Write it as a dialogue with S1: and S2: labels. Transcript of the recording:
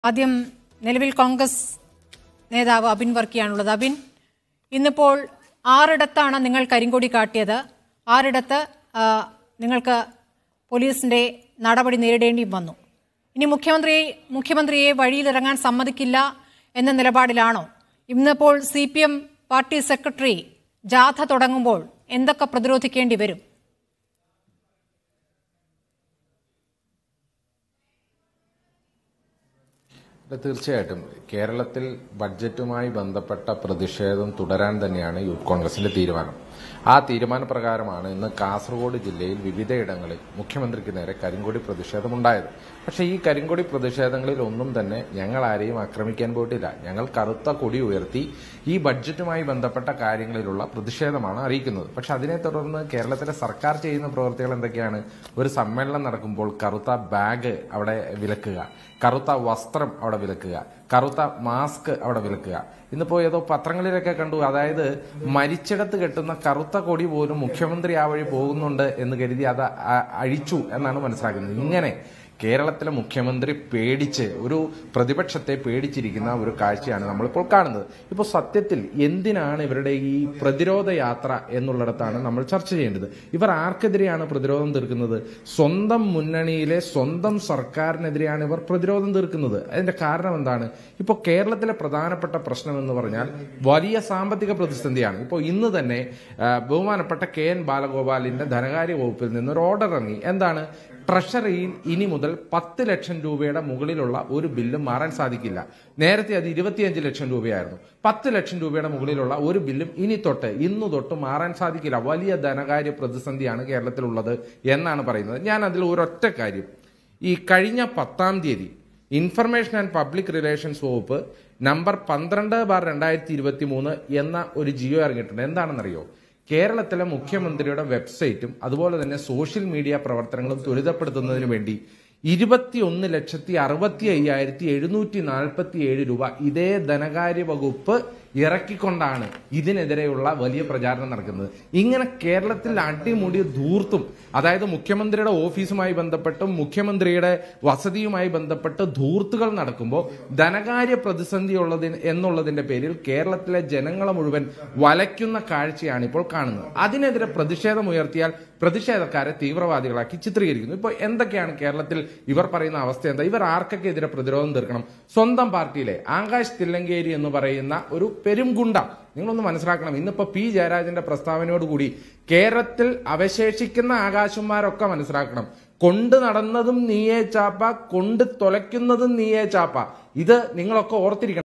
S1: ആദ്യം നിലവിൽ കോൺഗ്രസ് നേതാവ് അബിൻ വർക്കിയാണുള്ളത് അബിൻ ഇന്നിപ്പോൾ ആറിടത്താണ് നിങ്ങൾ കരിങ്കൊടി കാട്ടിയത് ആറിടത്ത് ആ, നിങ്ങൾക്ക് പോലീസിന്റെ നടപടി നേരിടേണ്ടിയും വന്നു ഇനി മുഖ്യമന്ത്രി മുഖ്യമന്ത്രിയെ വഴിയിലിറങ്ങാൻ സമ്മതിക്കില്ല എന്ന നിലപാടിലാണോ ഇന്നിപ്പോൾ C P M party secretary ജാഥ തുടങ്ങുമ്പോൾ എന്തൊക്കെ പ്രതിരോധിക്കേണ്ടി വരും
S2: അല്ല, തീർച്ചയായിട്ടും കേരളത്തിൽ ബഡ്ജറ്റുമായി ബന്ധപ്പെട്ട പ്രതിഷേധം തുടരാൻ തന്നെയാണ് യൂത്ത് കോൺഗ്രസിന്റെ തീരുമാനം ആ തീരുമാനപ്രകാരമാണ് ഇന്ന് കാസർഗോഡ് ജില്ലയിൽ വിവിധയിടങ്ങളിൽ മുഖ്യമന്ത്രിക്ക് നേരെ കരിങ്കൊടി പ്രതിഷേധമുണ്ടായത് പക്ഷേ ഈ കരിങ്കൊടി പ്രതിഷേധങ്ങളിൽ ഒന്നും തന്നെ ഞങ്ങൾ ആരെയും ആക്രമിക്കാൻ പോയിട്ടില്ല ഞങ്ങൾ കറുത്ത കൊടി ഉയർത്തി ഈ ബഡ്ജറ്റുമായി ബന്ധപ്പെട്ട കാര്യങ്ങളിലുള്ള പ്രതിഷേധമാണ് അറിയിക്കുന്നത് പക്ഷെ അതിനെ തുടർന്ന് കേരളത്തിലെ സർക്കാർ ചെയ്യുന്ന പ്രവൃത്തികൾ എന്തൊക്കെയാണ് ഒരു സമ്മേളനം നടക്കുമ്പോൾ കറുത്ത ബാഗ് അവിടെ വിലക്കുക കറുത്ത വസ്ത്രം അവിടെ വിലക്കുക കറുത്ത മാസ്ക് അവിടെ വിലക്കുക ഇന്നിപ്പോ ഏതോ പത്രങ്ങളിലൊക്കെ കണ്ടു അതായത് മരിച്ചിടത്ത് കെട്ടുന്ന കറുത്ത കൊടി പോലും മുഖ്യമന്ത്രി ആ വഴി പോകുന്നുണ്ട് എന്ന് കരുതി അത് അ- അഴിച്ചു എന്നാണ് മനസ്സിലാക്കുന്നത് ഇങ്ങനെ കേരളത്തിലെ മുഖ്യമന്ത്രി പേടിച്ച് ഒരു പ്രതിപക്ഷത്തെ പേടിച്ചിരിക്കുന്ന ഒരു കാഴ്ചയാണ് നമ്മളിപ്പോൾ കാണുന്നത് ഇപ്പോൾ സത്യത്തിൽ എന്തിനാണ് ഇവരുടെ ഈ പ്രതിരോധ യാത്ര എന്നുള്ളിടത്താണ് നമ്മൾ ചർച്ച ചെയ്യേണ്ടത് ഇവർ ആർക്കെതിരെയാണ് പ്രതിരോധം തീർക്കുന്നത് സ്വന്തം മുന്നണിയിലെ സ്വന്തം സർക്കാരിനെതിരെയാണ് ഇവർ പ്രതിരോധം തീർക്കുന്നത് അതിന്റെ കാരണം എന്താണ് ഇപ്പോൾ കേരളത്തിലെ പ്രധാനപ്പെട്ട പ്രശ്നം എന്ന് പറഞ്ഞാൽ വലിയ സാമ്പത്തിക പ്രതിസന്ധിയാണ് ഇപ്പോൾ ഇന്ന് തന്നെ ആ, ബഹുമാനപ്പെട്ട കെ എൻ ബാലഗോപാലിന്റെ ധനകാര്യ വകുപ്പിൽ നിന്ന് ഒരു ഓർഡർ ഇറങ്ങി എന്താണ് ട്രഷറിയിൽ ഇനി മുതൽ പത്ത് ലക്ഷം രൂപയുടെ മുകളിലുള്ള ഒരു ബില്ലും മാറാൻ സാധിക്കില്ല നേരത്തെ അത് ഇരുപത്തിയഞ്ച് ലക്ഷം രൂപയായിരുന്നു പത്ത് ലക്ഷം രൂപയുടെ മുകളിലുള്ള ഒരു ബില്ലും ഇനി തൊട്ട് ഇന്നു തൊട്ട് മാറാൻ സാധിക്കില്ല വലിയ ധനകാര്യ പ്രതിസന്ധിയാണ് കേരളത്തിലുള്ളത് എന്നാണ് പറയുന്നത് ഞാൻ അതിൽ ഒരൊറ്റ കാര്യം ഈ കഴിഞ്ഞ പത്താം തീയതി ഇൻഫർമേഷൻ ആൻഡ് പബ്ലിക് റിലേഷൻസ് വകുപ്പ് നമ്പർ പന്ത്രണ്ട് ബാർ രണ്ടായിരത്തി ഇരുപത്തി മൂന്ന് എന്ന ഒരു ജിയോ ഇറങ്ങിയിട്ടുണ്ട് എന്താണെന്നറിയോ കേരളത്തിലെ മുഖ്യമന്ത്രിയുടെ വെബ്സൈറ്റും അതുപോലെ തന്നെ സോഷ്യൽ മീഡിയ പ്രവർത്തനങ്ങളും ത്വരിതപ്പെടുത്തുന്നതിന് വേണ്ടി ഇരുപത്തിയൊന്ന് ലക്ഷത്തി അറുപത്തി അയ്യായിരത്തി എഴുന്നൂറ്റി നാൽപ്പത്തി ഏഴ് രൂപ ഇതേ ധനകാര്യ വകുപ്പ് ഇറക്കിക്കൊണ്ടാണ് ഇതിനെതിരെയുള്ള വലിയ പ്രചാരണം നടക്കുന്നത് ഇങ്ങനെ കേരളത്തിൽ അടിമുടി ധൂർത്തും അതായത് മുഖ്യമന്ത്രിയുടെ ഓഫീസുമായി ബന്ധപ്പെട്ടും മുഖ്യമന്ത്രിയുടെ വസതിയുമായി ബന്ധപ്പെട്ട് ധൂർത്തുകൾ നടക്കുമ്പോൾ ധനകാര്യ പ്രതിസന്ധി ഉള്ളതിന് എന്നുള്ളതിന്റെ പേരിൽ കേരളത്തിലെ ജനങ്ങളെ മുഴുവൻ വലയ്ക്കുന്ന കാഴ്ചയാണ് ഇപ്പോൾ കാണുന്നത് അതിനെതിരെ പ്രതിഷേധം ഉയർത്തിയാൽ പ്രതിഷേധക്കാരെ തീവ്രവാദികളാക്കി ചിത്രീകരിക്കുന്നു ഇപ്പോൾ എന്തൊക്കെയാണ് കേരളത്തിൽ ഇവർ പറയുന്ന അവസ്ഥ എന്താ ഇവർ ആർക്കൊക്കെ എതിരെ പ്രതിരോധം തീർക്കണം സ്വന്തം പാർട്ടിയിലെ ആകാശ് തില്ലങ്കേരി എന്ന് പറയുന്ന ഒരു പെരുംഗുണ്ട നിങ്ങളൊന്ന് മനസ്സിലാക്കണം ഇന്നിപ്പോ പി ജയരാജന്റെ പ്രസ്താവനയോടുകൂടി കേരളത്തിൽ അവശേഷിക്കുന്ന ആകാശന്മാരൊക്കെ മനസ്സിലാക്കണം കൊണ്ട് നടന്നതും നീയേ ചാപ്പ കൊണ്ട് തൊലയ്ക്കുന്നതും നീയേ ചാപ്പ ഇത് നിങ്ങളൊക്കെ ഓർത്തിരിക്കണം